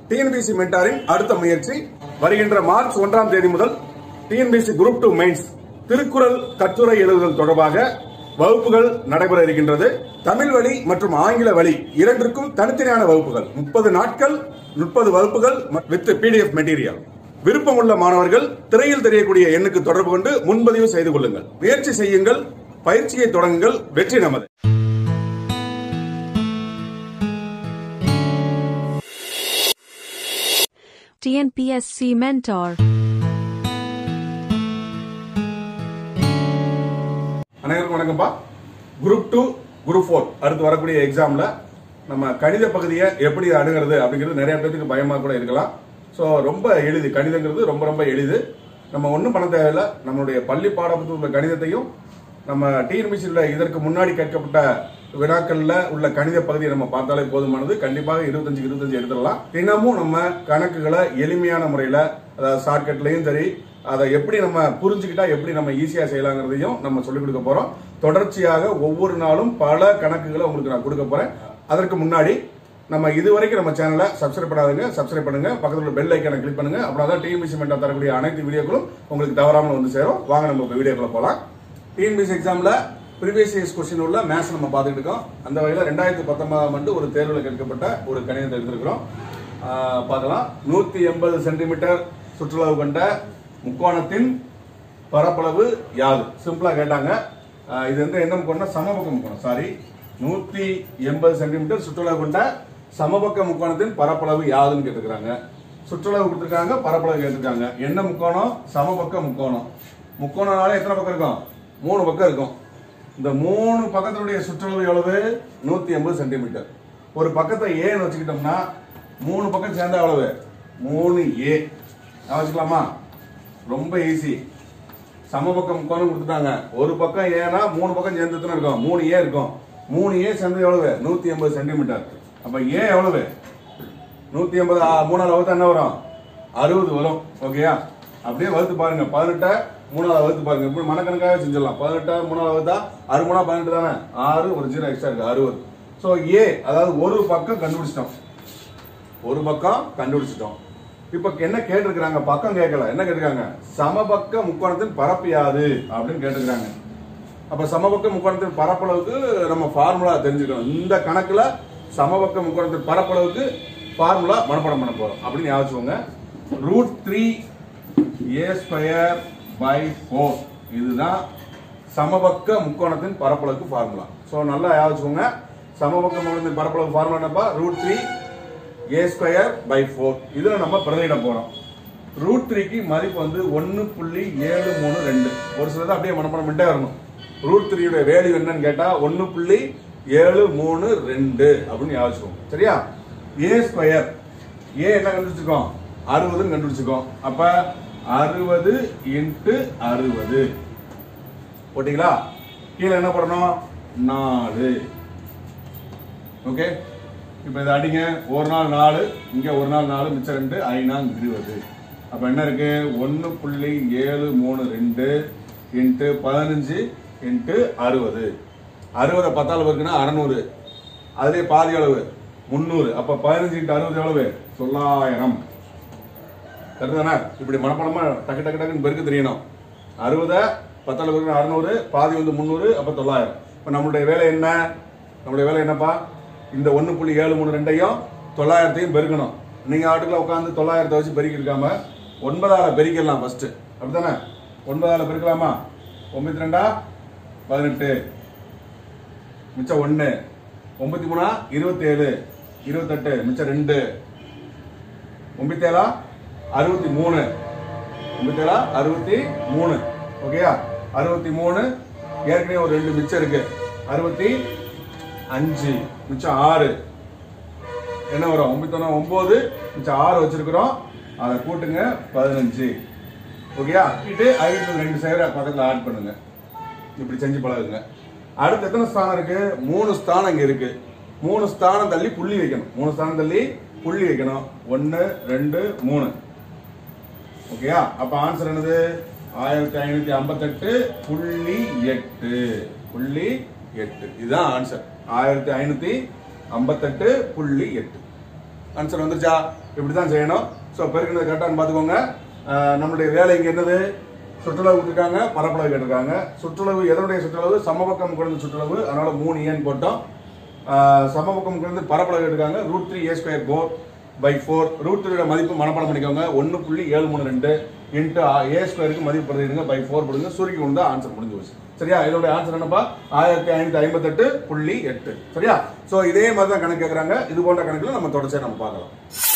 TNPSC மென்டாரின் அடுத்த முயற்சி வருகின்ற மார்ச் ஒன்றாம் தேதி முதல் TNPSC group two mains Thirukkural கட்டுரை எழுதுதல் தொடர்பாக வகுப்புகள் நடைபெற இருக்கின்றது தமிழ் வழி மற்றும் ஆங்கில வழி இரண்டிற்கும் தனித்தனியான வகுப்புகள் முப்பது நாட்கள் முப்பது வகுப்புகள் வித் பிடிஎஃப் மெட்டீரியல் விருப்பமுள்ள மாணவர்கள் திரையில் தெரியக்கூடிய எண்ணுக்கு தொடர்பு கொண்டு முன்பதிவு செய்து கொள்ளுங்கள் முயற்சி செய்யுங்கள் பயிற்சியை தொடங்குங்கள் வெற்றி நமது TNPSC Mentor. அனைவருக்கும் வணக்கம்ப்பா குரூப் டூ குரூப் ஃபோர் அடுத்து வரக்கூடிய எக்ஸாம்ல நம்ம கணித பகுதியை எப்படி அணுகிறது அப்படிங்கிறது நிறைய பேருக்கு பயமா கூட இருக்கலாம் ஸோ ரொம்ப எளிது கணிதங்கிறது ரொம்ப ரொம்ப எளிது நம்ம ஒன்றும் பண்ண தேவையில்லை நம்மளுடைய பள்ளி பாடப்புத்தகத்தில் உள்ள கணிதத்தையும் நம்ம டிஎன்பிசியில் இதற்கு முன்னாடி கேட்கப்பட்ட வினாக்கள்ல உள்ள கணித பகுதியை நம்ம பார்த்தாலே போதுமானது கண்டிப்பாக இருபத்தஞ்சு இருபத்தஞ்சு எடுத்துடலாம் தினமும் நம்ம கணக்குகளை எளிமையான முறையில அதாவது ஷார்ட்கட்லயும் சரி அதை எப்படி நம்ம புரிஞ்சுக்கிட்டா எப்படி நம்ம ஈஸியா செய்யலாங்கிறதையும் நம்ம சொல்லிக் கொடுக்க போறோம் தொடர்ச்சியாக ஒவ்வொரு நாளும் பல கணக்குகளை உங்களுக்கு நான் கொடுக்க போறேன் அதற்கு முன்னாடி நம்ம இதுவரைக்கும் நம்ம சேனலை சப்ஸ்கிரைப் பண்ணாதுங்க சப்ஸ்கிரைப் பண்ணுங்க பக்கத்துல உள்ள பெல் ஐக்கானை கிளிக் பண்ணுங்க அப்படின்னா டிஎன்பிசி மென்டா தரக்கூடிய அனைத்து வீடியோக்களும் உங்களுக்கு தவறாமல் வந்து சேரும் வாங்க நம்ம இப்போ வீடியோக்குள்ள போலாம் டிஎன்பிசி எக்ஸாம்ல ப்ரீவியஸ் இயர்ஸ் கொஸ்டின் உள்ள மேத்ஸ் நம்ம பார்த்துட்டு இருக்கோம் அந்த வகையில் ரெண்டாயிரத்தி பத்தொன்பதாம் ஆண்டு ஒரு தேர்வில் கேட்கப்பட்ட ஒரு கணிதத்தை எடுத்திருக்கிறோம் ஆஹ் பார்க்கலாம் நூத்தி எண்பது சென்டிமீட்டர் சுற்றளவு கொண்ட முக்கோணத்தின் பரப்பளவு யாது சிம்பிளா கேட்டாங்க ஆஹ் இது வந்து என்ன முக்கோணம் சமபக்க முக்கோணம் சாரி நூத்தி எண்பது சென்டிமீட்டர் சுற்றளவு கொண்ட சமபக்க முக்கோணத்தின் பரப்பளவு யாதுன்னு கேட்டிருக்காங்க சுற்றளவு கொடுத்திருக்காங்க பரப்பளவு கேட்டிருக்காங்க என்ன முக்கோணம் சமபக்க முக்கோணம் முக்கோணம்னால எத்தனை பக்கம் இருக்கும் மூணு பக்கம் இருக்கும் இந்த மூணு பக்கத்தினுடைய சுற்றளவு எவ்வளவு நூத்தி எண்பது சென்டிமீட்டர் ஒரு பக்கத்தை ஏன்னு வச்சுக்கிட்டோம்னா மூணு பக்கம் சேர்ந்த எவ்வளவு மூணு ஏ வச்சுக்கலாமா ரொம்ப ஈஸி சமபக்கம் முக்கோணம் கொடுத்துட்டாங்க ஒரு பக்கம் ஏனா மூணு பக்கம் சேர்ந்து எத்தனை இருக்கும் மூணு ஏ இருக்கும் மூணு ஏ சேர்ந்து எவ்வளவு நூத்தி எண்பது சென்டிமீட்டர் அப்ப ஏ எவ்வளவு நூத்தி எண்பது மூணாவது வகுத்து என்ன வரும் அறுபது வரும் ஓகேயா அப்படியே வகுத்து பாருங்க பதினெட்ட மூணாவது வகுத்து பாருங்க இப்படி மனக்கணக்காக செஞ்சிடலாம் பதினெட்ட மூணாவது வகுத்தா அறு மூணா பதினெட்டு தானே ஆறு ஒரு ஜீரோ எக்ஸ்ட்ரா இருக்கு அறுபது ஸோ ஏ அதாவது ஒரு பக்கம் கண்டுபிடிச்சிட்டோம் ஒரு பக்கம் கண்டுபிடிச்சிட்டோம் இப்ப என்ன கேட்டிருக்கிறாங்க பக்கம் கேட்கல என்ன கேட்டிருக்காங்க சமபக்க முக்கோணத்தின் பரப்பு யாது அப்படின்னு கேட்டிருக்காங்க அப்ப சமபக்க முக்கோணத்தின் பரப்பளவுக்கு நம்ம ஃபார்முலா தெரிஞ்சுக்கணும் இந்த கணக்குல சமபக்க முக்கோணத்தின் பரப்பளவுக்கு ஃபார்முலா மனப்பாடம் பண்ண போறோம் அப்படின்னு ஞாபகம் root three A square by four இதுதான் சமபக்க முக்கோணத்தின் பரப்பளவுக்கு ஃபார்முலா ஸோ நல்லா ஞாபகம் சமபக்க முக்கோணத்தின் பரப்பளவு ஃபார்முலா என்னப்பா root three A square by four இதுல நம்ம பிரதியிட போறோம் ரூட் த்ரீக்கு மதிப்பு வந்து ஒன்னு புள்ளி ஏழு மூணு ரெண்டு ஒரு சிலது அப்படியே மனப்பாடம் பண்ணிட்டே வரணும் ரூட் த்ரீயோட வேல்யூ என்னன்னு கேட்டா ஒன்னு புள்ளி ஏழு மூணு ரெண்டு அப்படின்னு ஞாபகம் சரியா ஏ ஸ்கொயர் ஏ என்ன கண்டுபிடிச்சிருக்கோம் அறுபதுன்னு கண்டுபிடிச்சிருக்கோம் அப்ப அறுபது இன்ட்டு அறுபது போட்டீங்களா கீழே என்ன பண்ணணும் நாலு ஓகே இப்போ இதை அடிங்க ஒரு நாள் நாலு இங்க ஒரு நாள் நாலு மிச்சம் ரெண்டு ஐநாங் இருபது அப்ப என்ன இருக்கு ஒன்னு புள்ளி ஏழு மூணு ரெண்டு இன்ட்டு பதினஞ்சு இன்ட்டு அறுபது அறுபதை பத்தாள் இருக்குன்னா அறநூறு அதுலேயே பாதி அளவு முந்நூறு அப்ப பதினஞ்சு இன்ட்டு அறுபது எவ்வளவு தொள்ளாயிரம் கரெக்டு தானே இப்படி மனப்பணமா டக்கு டக்கு டக்குன்னு பெருக்க தெரியணும் அறுபதை பத்தாள் பெருக்கு அறுநூறு பாதி வந்து முந்நூறு அப்ப தொள்ளாயிரம் இப்ப நம்மளுடைய வேலை என்ன நம்மளுடைய வேலை என்னப்பா இந்த ஒன்று புள்ளி ஏழு மூணு ரெண்டையும் தொள்ளாயிரத்தையும் பெருக்கணும் நீங்க ஆட்டுக்குள்ள உட்காந்து தொள்ளாயிரத்தை வச்சு பெருக்கி இருக்காம ஒன்பதால பெருக்கிடலாம் ஃபர்ஸ்ட் அப்படித்தானே ஒன்பதால பெருக்கலாமா ஒன்பத்தி ரெண்டா பதினெட்டு மிச்சம் ஒன்று ஒன்பத்தி மூணா இருபத்தேழு இருபத்தெட்டு மிச்சம் ரெண்டு ஒன்பத்தேழா அறுபத்தி மூணு ஒன்பத்தேழா அறுபத்தி மூணு ஓகேயா அறுபத்தி மூணு ஏற்கனவே ஒரு ரெண்டு மிச்சம் இருக்கு அறுபத்தி அஞ்சு மிச்சம் ஆறு என்ன வரும் ஒன்பத்தொன்னு ஒன்பது மிச்சம் ஆறு வச்சிருக்கிறோம் அதை கூட்டுங்க பதினஞ்சு ஓகேயா இது ஐந்து ரெண்டு சேர பக்கத்தில் ஆட் பண்ணுங்க இப்படி செஞ்சு பழகுங்க அடுத்து எத்தனை ஸ்தானம் இருக்கு மூணு ஸ்தானம் இங்க இருக்கு மூணு ஸ்தானம் தள்ளி புள்ளி வைக்கணும் மூணு ஸ்தானம் தள்ளி புள்ளி வைக்கணும் ஒன்னு ரெண்டு மூணு ஓகேயா அப்ப ஆன்சர் என்னது ஆயிரத்தி ஐநூத்தி ஐம்பத்தெட்டு புள்ளி எட்டு புள்ளி எட்டு இதுதான் ஆன்சர் ஆயிரத்தி ஐநூத்தி ஐம்பத்தெட்டு புள்ளி எட்டு ஆன்சர் வந்துருச்சா இப்படி தான் செய்யணும் ஸோ பெருக்கினது கரெக்டானு பார்த்துக்கோங்க அஹ், நம்மளுடைய வேலை இங்கே என்னது சுற்றளவு கொடுத்துருக்காங்க பரப்பளவு கேட்டிருக்காங்க சுற்றளவு எதனுடைய சுற்றளவு சமபக்கம் குறைந்த சுற்றளவு அதனால மூணு ஏன்னு போட்டோம் ஆஹ் சமபக்கம் குறைந்து பரப்பளவு எடுக்காங்க root three A square four by four root த்ரீயோட மதிப்பு மனப்பாடம் பண்ணிக்கோங்க ஒன்று புள்ளி ஏழு மூணு ரெண்டு இன்ட்டு ஏ ஸ்கொயருக்கு மதிப்பு பிரதிடுங்க பை ஃபோர் போடுங்க சுருக்கி கொண்டு ஆன்சர் முடிஞ்சு போச்சு சரியா இதோட ஆன்சர் என்னப்பா ஆயிரத்தி ஐநூத்தி ஐம்பத்தெட்டு புள்ளி எட்டு சரியா சோ இதே மாதிரி தான் கணக்கு கேட்கறாங்க இது போன்ற கணக்குல நம்ம தொடர்ச்சியா நம்ம பார்க்கலாம்